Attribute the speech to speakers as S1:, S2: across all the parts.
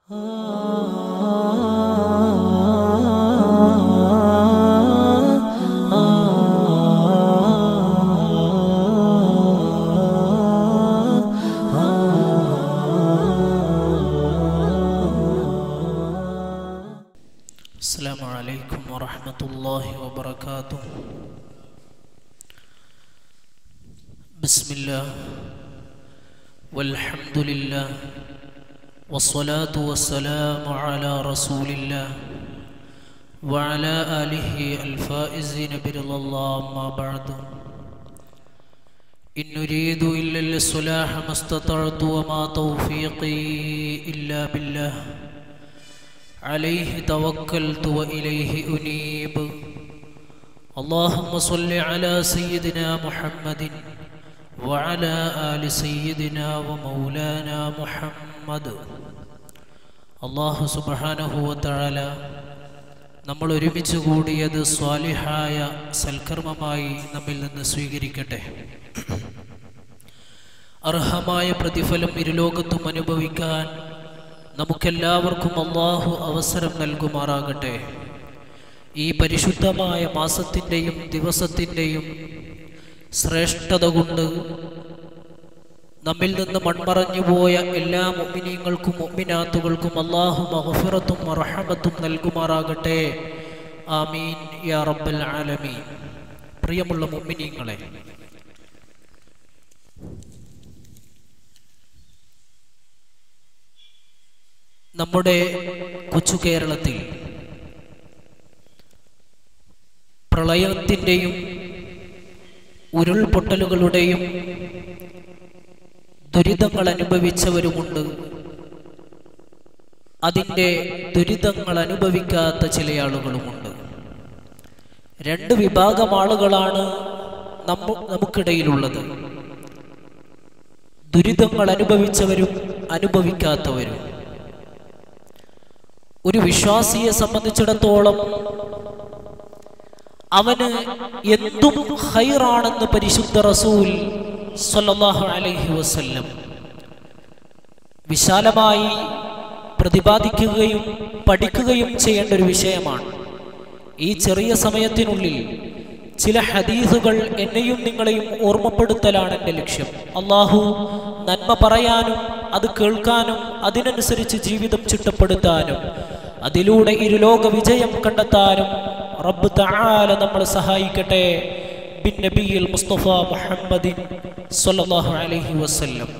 S1: السلام عليكم ورحمة الله وبركاته بسم الله والحمد لله والصلاة والسلام على رسول الله وعلى آله الفائزين برضا الله ما بعد إن نريد إلا الصلاح ما استطعت وما توفيقي إلا بالله عليه توكلت وإليه أنيب اللهم صل على سيدنا محمد وعلى آل سيدنا ومولانا محمد അള്ളാഹു സുബാനഹുവത്തഴല നമ്മൾ ഒരുമിച്ച് കൂടിയത് സ്വാലിഹായ സൽക്കർമ്മമായി നമ്മിൽ നിന്ന് സ്വീകരിക്കട്ടെ അർഹമായ പ്രതിഫലം ഇരുലോകത്തും അനുഭവിക്കാൻ നമുക്കെല്ലാവർക്കും അള്ളാഹു അവസരം നൽകുമാറാകട്ടെ ഈ പരിശുദ്ധമായ മാസത്തിൻ്റെയും ദിവസത്തിൻ്റെയും ശ്രേഷ്ഠത കൊണ്ട് നമ്മിൽ നിന്ന് മൺമറഞ്ഞു പോയ എല്ലാ മുമ്മിനീങ്ങൾക്കും മുമ്മിനാത്തുകൾക്കും അള്ളാഹു മഹഫിറത്തും മറഹമത്തും നൽകുമാറാകട്ടെ ആമീൻ യാ റബ്ബൽ ആലമീൻ പ്രിയമുള്ള മുമ്മിനീങ്ങളെ നമ്മുടെ കൊച്ചു കേരളത്തിൽ പ്രളയത്തിൻ്റെയും ഉരുൾപൊട്ടലുകളുടെയും ദുരിതങ്ങൾ അനുഭവിച്ചവരുമുണ്ട് അതിൻ്റെ ദുരിതങ്ങൾ അനുഭവിക്കാത്ത ചില ആളുകളുമുണ്ട് രണ്ട് വിഭാഗം ആളുകളാണ് നമ്മ നമുക്കിടയിലുള്ളത് ദുരിതങ്ങൾ അനുഭവിച്ചവരും അനുഭവിക്കാത്തവരും ഒരു വിശ്വാസിയെ സംബന്ധിച്ചിടത്തോളം അവന് എന്തും ഹൈറാണെന്ന് പരിശുദ്ധ റസൂൽ സല്ലല്ലാഹു അലൈഹി വസല്ലം വിശാലമായി പ്രതിപാദിക്കുകയും പഠിക്കുകയും ചെയ്യേണ്ട ഒരു വിഷയമാണ് ഈ ചെറിയ സമയത്തിനുള്ളിൽ ചില ഹദീസുകൾ എന്നെയും നിങ്ങളെയും ഓർമ്മപ്പെടുത്തലാണ് എൻ്റെ ലക്ഷ്യം അള്ളാഹു നന്മ പറയാനും അത് കേൾക്കാനും അതിനനുസരിച്ച് ജീവിതം ചിട്ടപ്പെടുത്താനും അതിലൂടെ ഇരുലോക വിജയം കണ്ടെത്താനും റബ്ബ് തആല നമ്മളെ സഹായിക്കട്ടെ ബിൻ നബിയിൽ മുസ്തഫ മുഹമ്മദിൻ സല്ലല്ലാഹു അലൈഹി വസല്ലം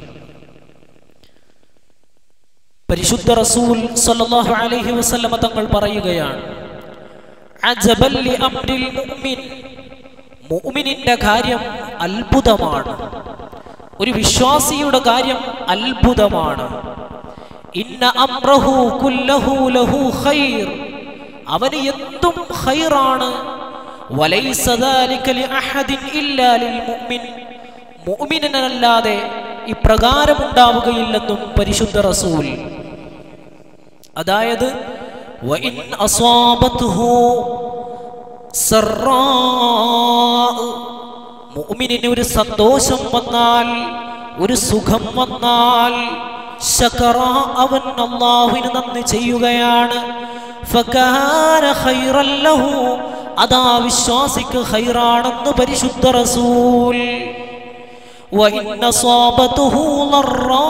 S1: പരിശുദ്ധ റസൂൽ സല്ലല്ലാഹു അലൈഹി വസല്ലമ തങ്ങൾ പറയുകയാണ് അജബൽ ലി അംരിൽ മുഅ്മിൻ മുഅ്മിനിന്റെ കാര്യം അത്ഭുതമാണ് ഒരു വിശ്വാസിയുടെ കാര്യം അത്ഭുതമാണ് ഇന്ന അംറഹു കുല്ലഹു ലഹു ഖൈർ അവന് എന്തും ഖൈറാണ് വലൈസ ദാലിക ലിഅഹദിൻ ഇല്ലാ ലിൽമുഅ്മിൻ മുഅ്മിനല്ലാതെ ഇപ്രകാരം ഉണ്ടാവുകയില്ലെന്നും പരിശുദ്ധ റസൂൽ അതായത് വഇൻ അസാബത്ഹു സറാ മുഅ്മിനിന് ഒരു സന്തോഷം വന്നാൽ ഒരു സുഖം വന്നാൽ ശകറ അവൻ അള്ളാഹുവിന് നന്ദി ചെയ്യുകയാണ് ഫകാന ഖൈറൻ ലഹു അതാ വിശ്വാസിക്ക് ഖൈറാണെന്ന് പരിശുദ്ധ റസൂൽ വഇൻ അസാബതുഹു ലറാ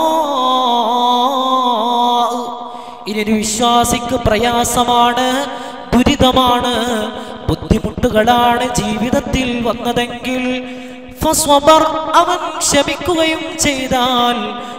S1: ഇനി വിശ്വാസിക്ക് പ്രയാസമാണ് ദുരിതമാണ് ബുദ്ധിമുട്ടുകളാണ് ജീവിതത്തിൽ വന്നതെങ്കിൽ ഫസ്വബർ അവൻ ക്ഷമിക്കുകയും ചെയ്താൽ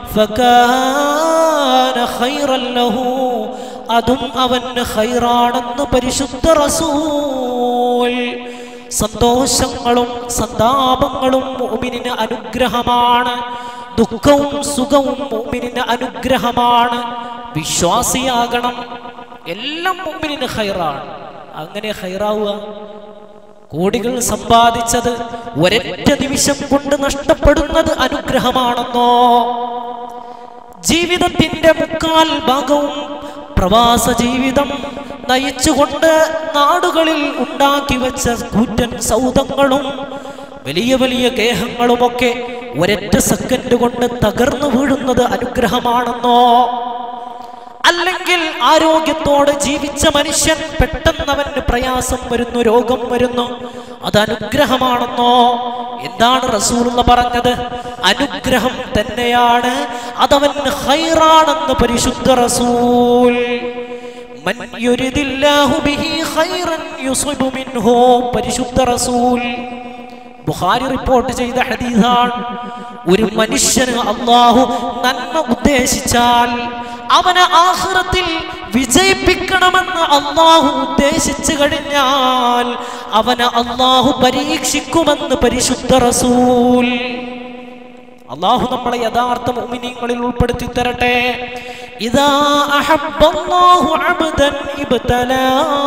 S1: ഫകാന ഖൈറൻ ലഹു അതും അവന് ഖൈറാണെന്ന് പരിശുദ്ധ റസൂൽ സന്തോഷങ്ങളും സന്താപങ്ങളും മുഅ്മിനിന് അനുഗ്രഹമാണ് ദുഃഖവും സുഖവും മുഅ്മിനിന് അനുഗ്രഹമാണ് വിശ്വാസിയാകണം എല്ലാം മുഅ്മിനിന് ഖൈറാണ് അങ്ങനെ ഖൈറാവുക കോടികൾ സമ്പാദിച്ചത് ഒരൊറ്റ നിമിഷം കൊണ്ട് നഷ്ടപ്പെടുന്നത് അനുഗ്രഹമാണെന്നോ ജീവിതത്തിന്റെ മുക്കാൽ ഭാഗവും പ്രവാസ ജീവിതം നയിച്ചുകൊണ്ട് നാടുകളിൽ ഉണ്ടാക്കി വെച്ച കൂറ്റൻ സൗധങ്ങളും വലിയ വലിയ ഗേഹങ്ങളുമൊക്കെ ഒരൊറ്റ സെക്കൻഡ് കൊണ്ട് തകർന്നു വീഴുന്നത് അനുഗ്രഹമാണെന്നോ അല്ലെങ്കിൽ ആരോഗ്യത്തോടെ ജീവിച്ച മനുഷ്യൻ പെട്ടെന്ന് അവന് പ്രയാസം വരുന്നു രോഗം വരുന്നു അത് അനുഗ്രഹമാണെന്നോ എന്താണ് റസൂലുള്ള പറഞ്ഞത് അനുഗ്രഹം തന്നെയാണ് അതവന് ഹൈറാണെന്ന് പരിശുദ്ധ റസൂൽ മൻ യുരിദില്ലാഹു ബിഹി ഖൈറൻ യുസിബു മിൻഹു പരിശുദ്ധ റസൂൽ ബുഖാരി റിപ്പോർട്ട് ചെയ്ത ഹദീസാണ് ഒരു മനുഷ്യന് അള്ളാഹു നന്മ ഉദ്ദേശിച്ചാൽ അവനെ ആഹ്റത്തിൽ വിജയിപ്പിക്കണമെന്ന് അള്ളാഹു ഉദ്ദേശിച്ചു കഴിഞ്ഞാൽ അവനെ അള്ളാഹു പരീക്ഷിക്കുമെന്ന് പരിശുദ്ധ റസൂൽ അള്ളാഹു നമ്മളെ യഥാർത്ഥ മുഅ്മിനീങ്ങളിൽ ഉൾപ്പെടുത്തി തരട്ടെ ഇതാ അഹബ്ബല്ലാഹു അബ്ദൻ ഇബ്തലാ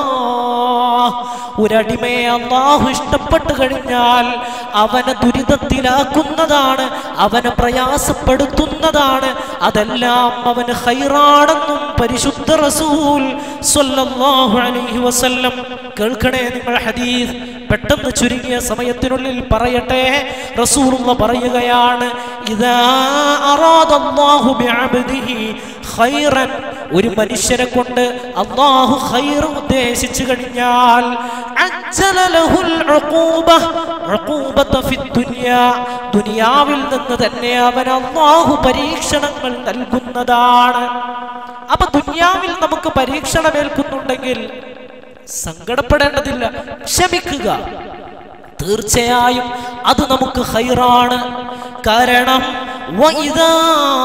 S1: ഒരടിമയെ അള്ളാഹു ഇഷ്ടപ്പെട്ടു കഴിഞ്ഞാൽ അവനെ ദുരിതത്തിലാക്കുന്നതാണ് അവനെ പ്രയാസപ്പെടുത്തുന്നതാണ് അതെല്ലാം അവന് ഹൈറാണെന്നും പരിശുദ്ധ റസൂൽ സ്വല്ലല്ലാഹു അലൈഹി വസല്ലം കേൾക്കണേ നിങ്ങൾ ഹദീസ് പെട്ടെന്ന് ചുരുങ്ങിയ സമയത്തിനുള്ളിൽ പറയട്ടെ റസൂലുള്ള പറയുകയാണ് ഇതാ അറാദല്ലാഹു ബിഅബ്ദിഹി ഖൈറൻ ഒരു മനുഷ്യനെ കൊണ്ട് അള്ളാഹു ഖൈർ ഉദ്ദേശിച്ചു കഴിഞ്ഞാൽ അജ്ജല ലഹുൽ ഉഖൂബ ഉഖൂബത ഫിദ് ദുനിയാ ദുനിയാവിൽ നിന്ന് തന്നെ അവൻ അള്ളാഹു പരീക്ഷണങ്ങൾ നൽകുന്നതാണ് അപ്പൊ ദുനിയാവിൽ നമുക്ക് പരീക്ഷണമേൽക്കുന്നുണ്ടെങ്കിൽ സങ്കടപ്പെടേണ്ടതില്ല ക്ഷമിക്കുക തീർച്ചയായും അത് നമുക്ക് ഹൈറാണ് കാരണം وَإِذَا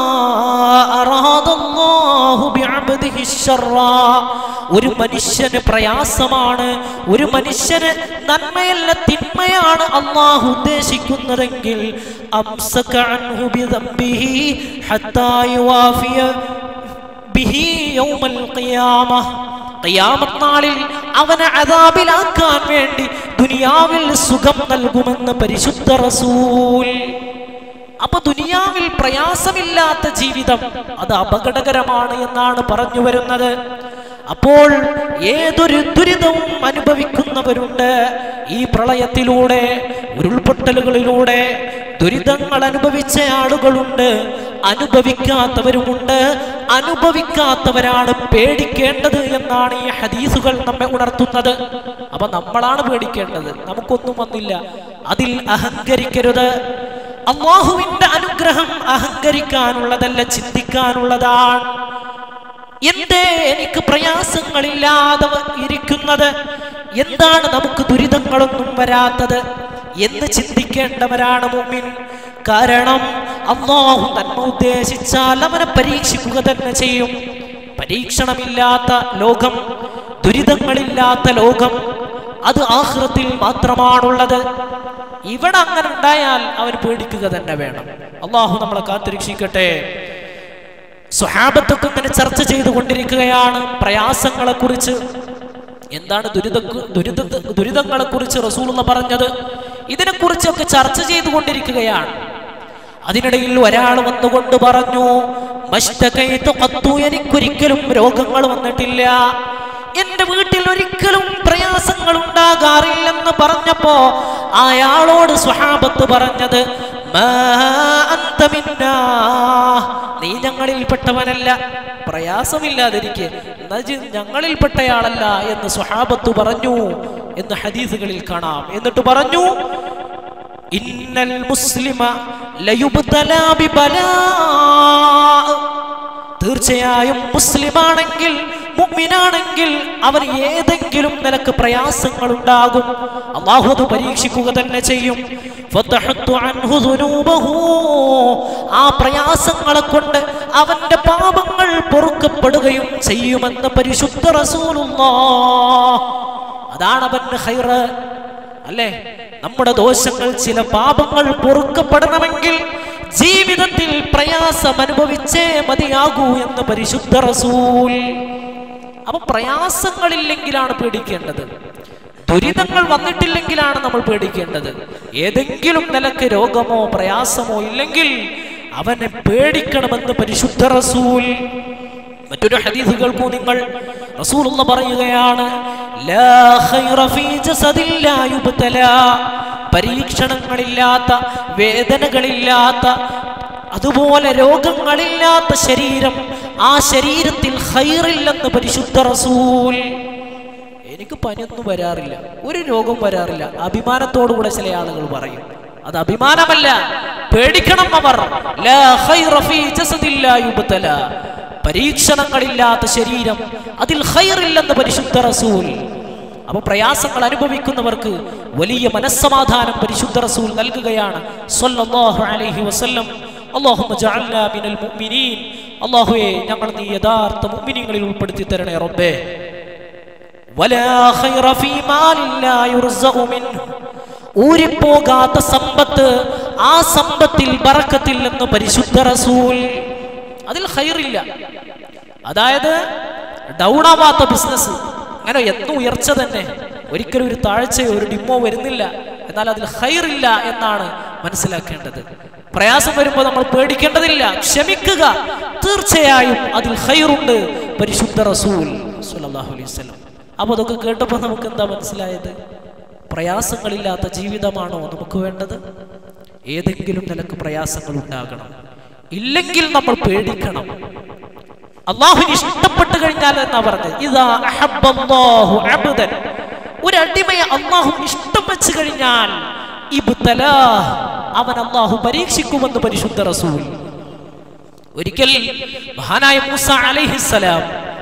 S1: أَرَادَ اللَّهُ بِعَبْدِهِ الشَّرَّ ഒരു മനുഷ്യന് പ്രയാസമാണ് ഒരു മനുഷ്യന് നന്മയല്ല തിന്മയാണ് അള്ളാഹു ഉദ്ദേശിക്കുന്നതെങ്കിൽ അംസക അൻഹു ബിദംബിഹി ഹത്താ യുവാഫിയ ബിഹി യൗമൽ ഖിയാമ ഖിയാമത്ത് നാളിൽ അവനെ അദാബിലാക്കാൻ വേണ്ടി ദുനിയാവിൽ സുഖം നൽകുമെന്ന് പരിശുദ്ധ റസൂൽ അപ്പൊ ദുനിയാവിൽ പ്രയാസമില്ലാത്ത ജീവിതം അത് അപകടകരമാണ് എന്നാണ് പറഞ്ഞു വരുന്നത് അപ്പോൾ ഏതൊരു ദുരിതവും അനുഭവിക്കുന്നവരുണ്ട് ഈ പ്രളയത്തിലൂടെ ഉരുൾപൊട്ടലുകളിലൂടെ ദുരിതങ്ങൾ അനുഭവിച്ച ആളുകളുണ്ട് അനുഭവിക്കാത്തവരുമുണ്ട് അനുഭവിക്കാത്തവരാണ് പേടിക്കേണ്ടത് എന്നാണ് ഈ ഹദീസുകൾ നമ്മെ ഉണർത്തുന്നത് അപ്പൊ നമ്മളാണ് പേടിക്കേണ്ടത് നമുക്കൊന്നും വന്നില്ല അതിൽ അഹങ്കരിക്കരുത് അള്ളാഹുവിന്റെ അനുഗ്രഹം അഹങ്കരിക്കാനുള്ളതല്ല ചിന്തിക്കാനുള്ളതാണ് എന്തേ എനിക്ക് പ്രയാസങ്ങളില്ലാതെ ഇരിക്കുന്നത് എന്താണ് നമുക്ക് ദുരിതങ്ങളൊന്നും വരാത്തത് എന്ന് ചിന്തിക്കേണ്ടവരാണ് മുമ്മിൻ കാരണം അള്ളാഹു നന്മ ഉദ്ദേശിച്ചാൽ അവനെ പരീക്ഷിക്കുക തന്നെ ചെയ്യും പരീക്ഷണമില്ലാത്ത ലോകം ദുരിതങ്ങളില്ലാത്ത ലോകം അത് ആഹൃത്തിൽ മാത്രമാണുള്ളത് ഇവിടെ അങ്ങനെ ഉണ്ടായാൽ അവൻ പേടിക്കുക തന്നെ വേണം അള്ളാഹു നമ്മളെ കാത്തിരക്ഷിക്കട്ടെ സ്വഹാബത്തൊക്കെ ഇങ്ങനെ ചർച്ച ചെയ്തുകൊണ്ടിരിക്കുകയാണ് പ്രയാസങ്ങളെ കുറിച്ച് എന്താണ് ദുരിത ദുരിത ദുരിതങ്ങളെ കുറിച്ച് റസൂലുള്ള പറഞ്ഞത് ഇതിനെക്കുറിച്ചൊക്കെ ചർച്ച ചെയ്തുകൊണ്ടിരിക്കുകയാണ് അതിനിടയിൽ ഒരാൾ വന്നുകൊണ്ട് പറഞ്ഞു മസ്തകൈത്തു ഖത്തു എനിക്കൊരിക്കലും രോഗങ്ങൾ വന്നിട്ടില്ല എന്റെ വീട്ടിൽ ഒരിക്കലും പ്രയാസങ്ങൾ ഉണ്ടാകാറില്ലെന്ന് പറഞ്ഞപ്പോ അയാളോട് സ്വഹാബത്ത് പറഞ്ഞത് "മാ അന്ത മിന്നാ." നീ ഞങ്ങളിൽപ്പെട്ടവനല്ല പ്രയാസമില്ലാതിരിക്കെ എന്നാ ഇജ്ജ് ഞങ്ങളിൽപ്പെട്ടയാളല്ല എന്ന് സ്വഹാബത്ത് പറഞ്ഞു എന്ന് ഹദീസുകളിൽ കാണാം എന്നിട്ട് പറഞ്ഞു ഇന്നൽ മുസ്ലിമ ലയുബ്തലാ ബിബലാ തീർച്ചയായും മുസ്ലിമാണെങ്കിൽ മുഅ്മിനാണെങ്കിൽ അവൻ ഏതെങ്കിലും നിലക്ക് പ്രയാസങ്ങൾ ഉണ്ടാകും അള്ളാഹു അത് പരീക്ഷിക്കുക തന്നെ ചെയ്യും ഫതഹത്തു അൻഹു ദുനൂബഹു. ആ പ്രയാസങ്ങളെ കൊണ്ട് അവന്റെ പാപങ്ങൾ പൊറുക്കപ്പെടുകയും ചെയ്യുമെന്ന് പരിശുദ്ധ റസൂലുള്ളാഹ് അതാണ് അവന്റെ ഹൈറ് അല്ലേ നമ്മുടെ ദോഷങ്ങൾ ചില പാപങ്ങൾ പൊറുക്കപ്പെടണമെങ്കിൽ ജീവിതത്തിൽ പ്രയാസം അനുഭവിച്ചേ മതിയാകൂ എന്ന് പരിശുദ്ധ റസൂൽ അപ്പൊ പ്രയാസങ്ങളില്ലെങ്കിലാണ് പേടിക്കേണ്ടത് ദുരിതങ്ങൾ വന്നിട്ടില്ലെങ്കിലാണ് നമ്മൾ പേടിക്കേണ്ടത് ഏതെങ്കിലും നിലക്ക് രോഗമോ പ്രയാസമോ ഇല്ലെങ്കിൽ അവനെ പേടിക്കണമെന്ന് പരിശുദ്ധ റസൂൽ മറ്റൊരു ഹദീസ് കേൾക്കൂ നിങ്ങൾ റസൂലുള്ള പറയുകയാണ് ലാ ഖൈറ ഫീ ജസദിൻ ലാ യുബ്തലാ പരീക്ഷണങ്ങളില്ലാത്ത വേദനകളില്ലാത്ത അതുപോലെ രോഗങ്ങളില്ലാത്ത ശരീരം ആ ശരീരത്തിൽ ഖൈറില്ലെന്ന് പരിശുദ്ധ റസൂൽ എനിക്ക് പനിയൊന്നും വരാറില്ല ഒരു രോഗം വരാറില്ല അഭിമാനത്തോടുകൂടെ ചില ആളുകൾ പറയും അത് അഭിമാനമല്ല പേടിക്കണം അവർ ലാ ഖൈറ ഫീ ജസദിൻ ലാ യുബ്തല. പരീക്ഷണങ്ങളില്ലാത്ത ശരീരം അതിൽ ഖൈറില്ലെന്ന് പരിശുദ്ധ റസൂൽ അപ്പൊ പ്രയാസങ്ങൾ അനുഭവിക്കുന്നവർക്ക് വലിയ മനസ്സമാധാനം പരിശുദ്ധ റസൂൽ നൽകുകയാണ് സ്വല്ലല്ലാഹു അലൈഹി വസല്ലം അല്ലാഹുമ്മ ജഅൽനാ മിനൽ മുഅ്മിനീൻ അല്ലാഹുവേ ഞങ്ങൾ നീ യഥാർത്ഥ മുഅ്മിനീങ്ങളിൽ ഉൾപ്പെടുത്തി തരണേ റബ്ബേ വലാ ഖൈറ ഫീ മാലിൻ ലാ യുർസഉ മിൻഹു ഊരിപ്പോകാത്ത സമ്പത്ത് ആ സമ്പത്തിൽ ബറക്കത്തില്ലെന്ന് പരിശുദ്ധ റസൂൽ അതിൽ ഖൈറില്ല അതായത് ഡൗൺ ആവാത്ത ബിസിനസ് അങ്ങനെ എന്നും ഉയർച്ച തന്നെ ഒരിക്കലും ഒരു താഴ്ചയോ ഒരു ഡിമ്മോ വരുന്നില്ല എന്നാൽ അതിൽ ഹൈറില്ല എന്നാണ് മനസ്സിലാക്കേണ്ടത് പ്രയാസം വരുമ്പോൾ നമ്മൾ പേടിക്കേണ്ടതില്ല ക്ഷമിക്കുക തീർച്ചയായും അതിൽ ഹൈറുണ്ട് പരിശുദ്ധ റസൂൽ സല്ലല്ലാഹു അലൈഹി വസല്ലം അപ്പോൾ അതൊക്കെ കേട്ടപ്പോൾ നമുക്ക് എന്താ മനസ്സിലായത് പ്രയാസങ്ങളില്ലാത്ത ജീവിതമാണോ നമുക്ക് വേണ്ടത് ഏതെങ്കിലും നിലക്ക് പ്രയാസങ്ങൾ ഉണ്ടാകണം ഇല്ലെങ്കിൽ നമ്മൾ പേടിക്കണം അള്ളാഹുവിന് ഇഷ്ടപ്പെട്ട് കഴിഞ്ഞാൽ എന്നാ പറഞ്ഞത് ഇതാ അഹബ്ബല്ലാഹു അബ്ദൻ ഒരു അടിമയെ അള്ളാഹു ഇഷ്ടം വെച്ച് കഴിഞ്ഞാൽ ഇബ്തലാ അവൻ അള്ളാഹു പരീക്ഷിക്കുമെന്ന് പരിശുദ്ധ റസൂൽ ഒരിക്കൽ മഹാനായ മൂസ അലൈഹിസ്സലാം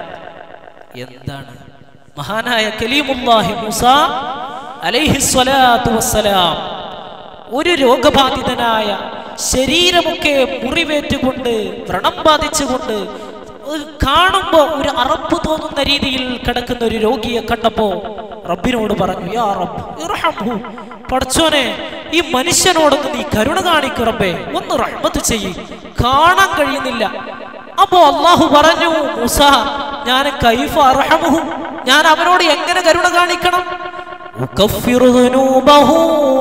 S1: എന്താണ് മഹാനായ കലീമുല്ലാഹി മൂസ അലൈഹിസ്വലാത്തു വസ്സലാം ഒരു രോഗബാധിതനായ ശരീരമൊക്കെ മുറിവേറ്റുകൊണ്ട് വ്രണം ബാധിച്ചുകൊണ്ട് ഒരു കാണുമ്പോ ഒരു അറപ്പ് തോന്നുന്ന രീതിയിൽ കിടക്കുന്ന ഒരു രോഗിയെ കണ്ടപ്പോ റബ്ബിനോട് പറഞ്ഞു യാ റബ്ബ് ഇർഹംഹു പടച്ചോനെ ഈ മനുഷ്യനോടൊന്ന് നീ കരുണ കാണിക്കു റബ്ബേ ഒന്ന് റഹ്മത്ത് ചെയ്യ് കാണാൻ കഴിയുന്നില്ല അപ്പോ അള്ളാഹു പറഞ്ഞു മൂസ ഞാൻ കൈഫ അർഹമുഹു ഞാൻ അവനോട് എങ്ങനെ കരുണ കാണിക്കണം ഉകഫിറു ദുനൂബഹു.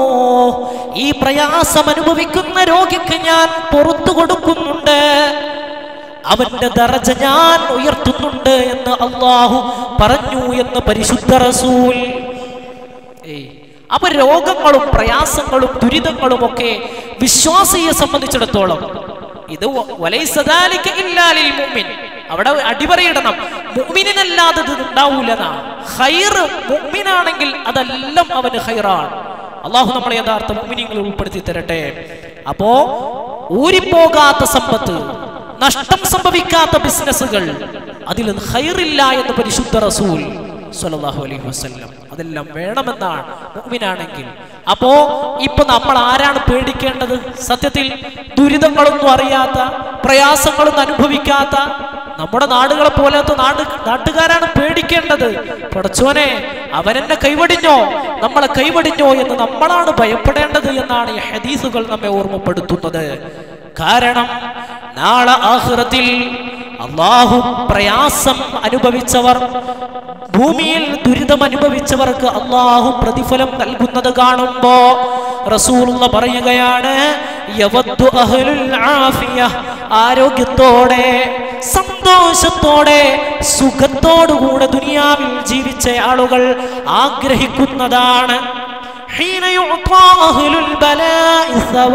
S1: ഈ പ്രയാസം അനുഭവിക്കുന്ന രോഗിക്ക് ഞാൻ പുറത്തു കൊടുക്കുന്നുണ്ട് അവന്റെ ദറജ ഞാൻ ഉയർത്തുന്നുണ്ട് എന്ന് അള്ളാഹു പറഞ്ഞു എന്ന് പരിശുദ്ധ റസൂൽ ഏയ് അപ്പൊ രോഗങ്ങളും പ്രയാസങ്ങളും ദുരിതങ്ങളും ഒക്കെ വിശ്വാസിയെ സംബന്ധിച്ചിടത്തോളം ഇത് വ- വലൈസ ദാലിക ഇല്ലാ ലിൽ മുഅ്മിൻ. അവിടെ അടിപറയിടണം മുഅ്മിനിനല്ലാതെ ഇത് ഉണ്ടാവൂലെന്നാ ഹൈർ മുഅ്മിനാണെങ്കിൽ അതെല്ലാം അവന് ഹൈറാണ് അള്ളാഹു നമ്മളെ യഥാർത്ഥ മുഅ്മിനീങ്ങളിൽ ഉൾപ്പെടുത്തി തരട്ടെ അപ്പോ ഊരിപ്പോകാത്ത സമ്പത്ത് നഷ്ടം സംഭവിക്കാത്ത ബിസിനസ്സുകൾ അതിൽ ഹൈറില്ല എന്ന് പരിശുദ്ധ റസൂൽ സ്വല്ലല്ലാഹു അലൈഹി വസല്ലം അതെല്ലാം വേണമെന്നാണ് മുഅ്മിനാണെങ്കിൽ അപ്പോ ഇപ്പൊ നമ്മൾ ആരാണ് പേടിക്കേണ്ടത് സത്യത്തിൽ ദുരിതങ്ങളൊന്നും അറിയാത്ത പ്രയാസങ്ങളൊന്നും അനുഭവിക്കാത്ത നമ്മുടെ നാടുകളെ പോലത്തെ നാട് നാട്ടുകാരാണ് പേടിക്കേണ്ടത് പടച്ചോനെ അവനെന്നെ കൈവടിഞ്ഞോ നമ്മളെ കൈവടിഞ്ഞോ എന്ന് നമ്മളാണ് ഭയപ്പെടേണ്ടത് എന്നാണ് ഈ ഹദീസുകൾ നമ്മെ ഓർമ്മപ്പെടുത്തുന്നത് കാരണം നാളെ ആഹ്റത്തിൽ അള്ളാഹു പ്രയാസം അനുഭവിച്ചവർ ഭൂമിയിൽ ദുരിതം അനുഭവിച്ചവർക്ക് അള്ളാഹു പ്രതിഫലം നൽകുന്നത് കാണുമ്പോ റസൂലുള്ള പറയുകയാണ് യവദ്ദു അഹ്ലുൽ ആഫിയ ആരോഗ്യത്തോടെ സന്തോഷത്തോടെ സുഖത്തോടുകൂടെ ദുനിയാവിൽ ജീവിച്ച ആളുകൾ ആഗ്രഹിക്കുന്നതാണ് حين يعطى أهل البلاء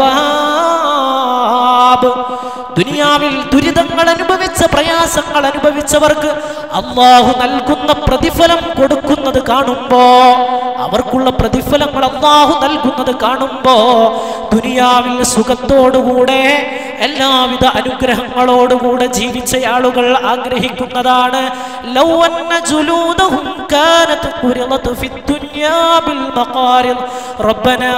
S1: ثواب ദുനിയാവിൽ ദുരിതങ്ങൾ അനുഭവിച്ച പ്രയാസങ്ങൾ അനുഭവിച്ചവർക്ക് അള്ളാഹു നൽകുന്ന പ്രതിഫലം കൊടുക്കുന്നത് കാണുമ്പോ അവർക്കുള്ള പ്രതിഫലങ്ങൾ അള്ളാഹു നൽകുന്നത് കാണുമ്പോ ദുനിയാവിൽ സുഖത്തോടുകൂടെ എല്ലാവിധ അനുഗ്രഹങ്ങളോടുകൂടെ ജീവിച്ച ആളുകൾ ആഗ്രഹിക്കുന്നതാണ് ലൗ അന്ന ജുലൂദഹും കാനത് ഖുരിളത് ഫിദ്ദുനിയാ ബിൽ മഖാരിദ് റബ്ബനാ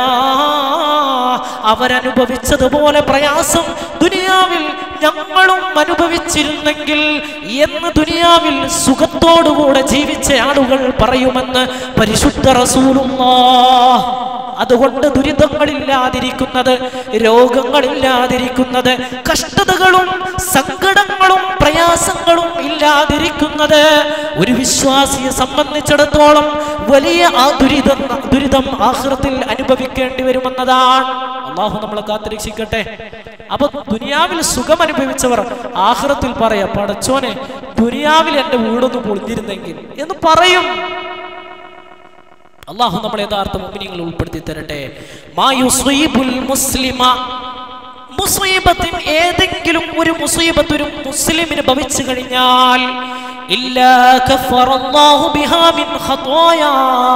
S1: അവരനുഭവിച്ചതുപോലെ പ്രയാസം ദുനിയാവിൽ ഞങ്ങളും അനുഭവിച്ചിരുന്നെങ്കിൽ എന്ന് ദുനിയാവിൽ സുഖത്തോടുകൂടെ ജീവിച്ച ആളുകൾ പറയുമെന്ന് പരിശുദ്ധ റസൂലുള്ളാഹ് അതുകൊണ്ട് ദുരിതങ്ങളില്ലാതിരിക്കുന്നത് രോഗങ്ങളില്ലാതിരിക്കുന്നത് കഷ്ടതകളും സങ്കടങ്ങളും പ്രയാസങ്ങളും ഇല്ലാതിരിക്കുന്നത് ഒരു വിശ്വാസിയെ സംബന്ധിച്ചിടത്തോളം വലിയ ആ ദുരിതം ദുരിതം ആഹൃത്തിൽ അനുഭവിക്കേണ്ടി വരുമെന്നതാണ് അള്ളാഹു നമ്മളെ കാത്തിരക്ഷിക്കട്ടെ അപ്പൊ ദുനിയാവിൽ സുഖം അനുഭവിച്ചവർ ആഹ്റത്തിൽ പറയാ പടച്ചോനെ ദുനിയാവിൽ എന്റെ വീടൊന്ന് പൊളിഞ്ഞിരുന്നെങ്കിൽ എന്ന് പറയും അള്ളാഹു നമ്മളെ യഥാർത്ഥ മുഅ്മിനീങ്ങളിൽ ഉൾപ്പെടുത്തി തരട്ടെ മാ യുസ്വീബുൽ മുസ്ലിമ മുസീബത്തിൻ ഏതെങ്കിലും ഒരു മുസീബത്ത് ഒരു മുസ്ലിമിന് ഭവിച്ചു കഴിഞ്ഞാൽ ഇല്ലാ കഫറല്ലാഹു ബിഹാ മിൻ ഖതായാ.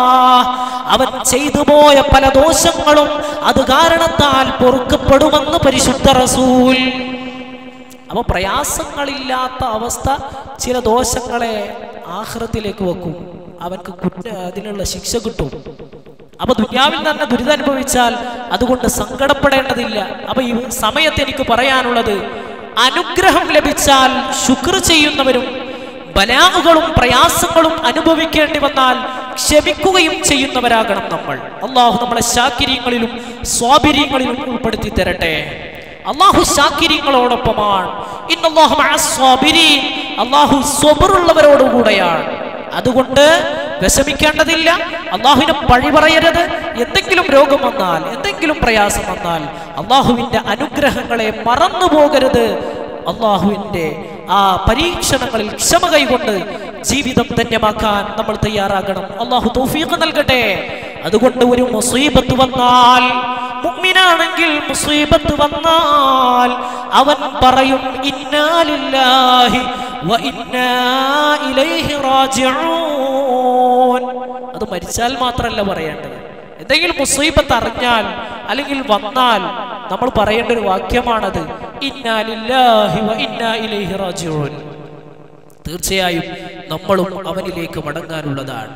S1: അവൻ ചെയ്തു പോയ പല ദോഷങ്ങളും അത് കാരണത്താൽ പൊറുക്കപ്പെടുമെന്ന് പരിശുദ്ധ റസൂൽ അപ്പൊ പ്രയാസങ്ങളില്ലാത്ത അവസ്ഥ ചില ദോഷങ്ങളെ ആഹ്റത്തിലേക്ക് വെക്കും അവൻക്ക് കുറ്റ അതിനുള്ള ശിക്ഷ കിട്ടും അപ്പൊ ദുനിയാവിൽ തന്നെ ദുരിതം അനുഭവിച്ചാൽ അതുകൊണ്ട് സങ്കടപ്പെടേണ്ടതില്ല അപ്പൊ ഈ സമയത്ത് എനിക്ക് പറയാനുള്ളത് അനുഗ്രഹം ലഭിച്ചാൽ ശുക്ർ ചെയ്യുന്നവരും ബലാഹുകളും പ്രയാസങ്ങളും അനുഭവിക്കേണ്ടി വന്നാൽ ക്ഷമിക്കുകയും ചെയ്യുന്നവരാകണം നമ്മൾ അള്ളാഹു നമ്മളെ ശാക്കിര്യങ്ങളിലും സ്വാബിര്യങ്ങളിലും ഉൾപ്പെടുത്തി തരട്ടെ അള്ളാഹു ശാക്കിര്യങ്ങളോടൊപ്പമാണ് ഇന്നല്ലാഹു മഅസ് സ്വാബിരീൻ. അള്ളാഹു സ്വബറുള്ളവരോടുകൂടെയാണ് അതുകൊണ്ട് വിഷമിക്കേണ്ടതില്ല അള്ളാഹുവിനെ പഴി പറയരുത് എന്തെങ്കിലും രോഗം വന്നാൽ എന്തെങ്കിലും പ്രയാസം വന്നാൽ അള്ളാഹുവിന്റെ അനുഗ്രഹങ്ങളെ മറന്നു പോകരുത് അള്ളാഹുവിന്റെ ആ പരീക്ഷണങ്ങളിൽ ക്ഷമ കൈകൊണ്ട് ജീവിതം ധന്യമാക്കാൻ നമ്മൾ തയ്യാറാകണം അള്ളാഹു തൗഫീഖ് നൽകട്ടെ അതുകൊണ്ട് ഒരു മുസീബത്ത് വന്നാൽ മുഅ്മിനാണെങ്കിൽ മുസീബത്ത് വന്നാൽ അവൻ പറയും ഇന്നാലില്ലാഹി വ ഇന്നാ ഇലൈഹി റാജിഊൻ അത് മരിച്ചാൽ മാത്രമല്ല പറയേണ്ടത് എന്തെങ്കിലും മുസീബത്ത് അറിഞ്ഞാൽ അല്ലെങ്കിൽ വന്നാൽ നമ്മൾ പറയേണ്ട ഒരു വാക്യമാണത് ഇന്നാലില്ലാഹി വ ഇന്നാ ഇലൈഹി റാജിഊൻ തീർച്ചയായും നമ്മളും അവനിലേക്ക് മടങ്ങാനുള്ളതാണ്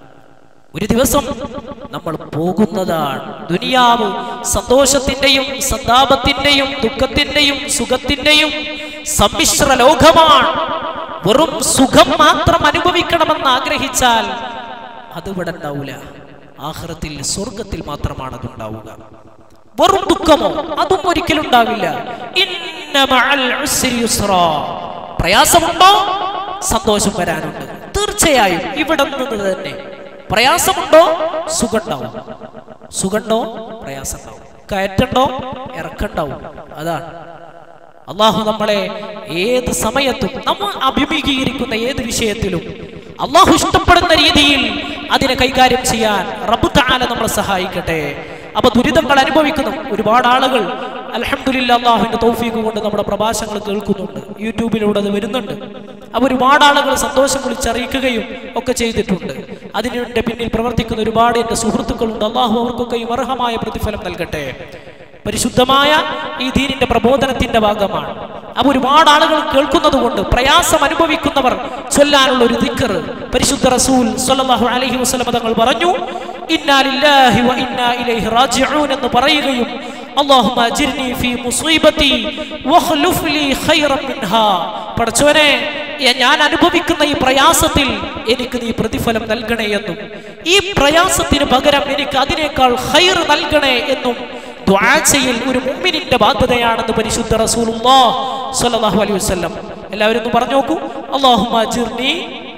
S1: ഒരു ദിവസം നമ്മൾ പോകുന്നതാണ് ദുനിയാവ് സന്തോഷത്തിന്റെയും സന്താപത്തിന്റെയും ദുഃഖത്തിന്റെയും സുഖത്തിന്റെയും സമ്മിശ്ര ലോകമാണ് വെറും സുഖം മാത്രം അനുഭവിക്കണമെന്ന് ആഗ്രഹിച്ചാൽ അത് ഇവിടെ ഉണ്ടാവില്ല ആഹ്റത്തിൽ സ്വർഗത്തിൽ മാത്രമാണ് അത് ഉണ്ടാവുക വെറും ദുഃഖമോ അതും ഒരിക്കലും ഉണ്ടാവില്ല ഇന്ന മഅൽ ഉസ്രി യുസ്റാ. പ്രയാസമുണ്ടോ സന്തോഷം വരാനുണ്ട് തീർച്ചയായും ഇവിടെ നിന്ന് തന്നെ പ്രയാസമുണ്ടോ സുഖണ്ടാവും സുഖണ്ടോ പ്രയാസം ഉണ്ടാവും കയറ്റുണ്ടോ ഇറക്കുണ്ടാവും അതാണ് അള്ളാഹു നമ്മളെ ഏത് സമയത്തും നമ്മൾ അഭിമുഖീകരിക്കുന്ന ഏത് വിഷയത്തിലും അള്ളാഹു ഇഷ്ടപ്പെടുന്ന രീതിയിൽ അതിനെ കൈകാര്യം ചെയ്യാൻ റബ്ബു തആല നമ്മളെ സഹായിക്കട്ടെ അപ്പൊ ദുരിതങ്ങൾ അനുഭവിക്കുന്നു ഒരുപാട് ആളുകൾ അലഹമില്ല അള്ളാഹുവിന്റെ തൗഫീഖ് കൊണ്ട് നമ്മുടെ പ്രഭാഷണങ്ങൾ കേൾക്കുന്നുണ്ട് യൂട്യൂബിലൂടെ അത് വരുന്നുണ്ട് അപ്പൊ ഒരുപാട് ആളുകൾ സന്തോഷം വിളിച്ചറിയിക്കുകയും ഒക്കെ ചെയ്തിട്ടുണ്ട് അതിനുവേണ്ടി പിന്നിൽ പ്രവർത്തിക്കുന്ന ഒരുപാട് എൻ്റെ സുഹൃത്തുക്കളുണ്ട് അള്ളാഹു അവർക്കൊക്കെയും അർഹമായ പ്രതിഫലം നൽകട്ടെ പരിശുദ്ധമായ ഈ ദീനിന്റെ പ്രബോധനത്തിന്റെ ഭാഗമാണ് അപ്പൊ ഒരുപാട് ആളുകൾ കേൾക്കുന്നത് കൊണ്ട് പ്രയാസം അനുഭവിക്കുന്നവർ ചൊല്ലാനുള്ള ഒരു ദിക്കർ പരിശുദ്ധ റസൂൽ സ്വല്ലല്ലാഹു അലൈഹി വസല്ലം തങ്ങൾ പറഞ്ഞു ഇന്നാ ലില്ലാഹി വ ഇന്നാ ഇലൈഹി റാജിഊൻ എന്ന് പറയുകയും അല്ലാഹുമ്മ അജിർനി ഫീ മുസീബത്തി വഖ്ലുഫ് ലീ ഖൈറൻ മിൻഹാ പടച്ചവനെ എ- ഞാൻ അനുഭവിക്കുന്ന ഈ പ്രയാസത്തിൽ എനിക്ക് നീ പ്രതിഫലം നൽകണേ എന്നും ഈ പ്രയാസത്തിന് പകരം എനിക്ക് അതിനേക്കാൾ ഖൈർ നൽകണേ എന്നും ദുആ ചെയ്യൽ ഒരു മുഅ്മിനിന്റെ ബാധ്യതയാണെന്ന് പരിശുദ്ധ റസൂലുള്ളാഹ് സ്വല്ലല്ലാഹു അലൈഹി വസല്ലം എല്ലാവരും ഒന്ന് പറഞ്ഞു നോക്കൂ അല്ലാഹുമ്മ അജിർനി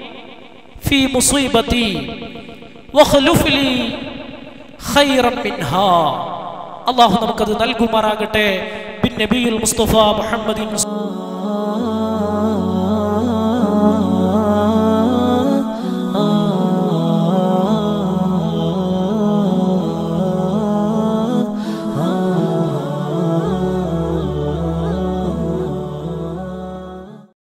S1: ഫീ മുസീബത്തി വഖ്ലുഫ് ലീ ഖൈറൻ മിൻഹാ അള്ളാഹു നമുക്കത് നൽകുമാറാകട്ടെ ബിൻ നബിയുൽ മുസ്തഫ മുഹമ്മദിൻ